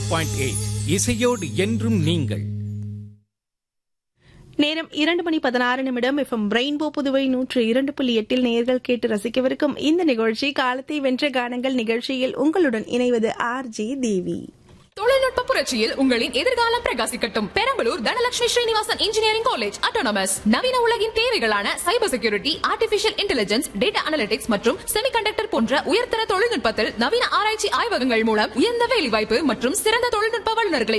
point eight இசையோடு என்றும் நீங்கள் நேரம் இரண்டு மணி பதினாறு நிமிடம் எஃப்எம் ரெயின்போ புதுவை நூற்று இரண்டு புள்ளி எட்டில் நேர்கள் கேட்டு ரசிக்கவிருக்கும் இந்த நிகழ்ச்சி காலத்தை வென்ற கானங்கள் நிகழ்ச்சியில் உங்களுடன் இணைவது ஆர் ஜே தேவி தொழில்நுட்ப புரட்சியில் உங்களின் எதிர்காலம் பிரகாசிக்கட்டும் Perambalur Dhanalakshmi Srinivasan engineering college autonomous நவீன உலகின் தேவைகளான cyber security artificial intelligence data analytics மற்றும் செமிகண்டக்டர் போன்ற உயர்தர தொழில்நுட்பத்தில் நவீன ஆராய்ச்சி ஆய்வகங்கள் மூலம் உயர்ந்த வேலைவாய்ப்பு மற்றும் சிறந்த தொழில்நுட்ப வல்லுநர்களை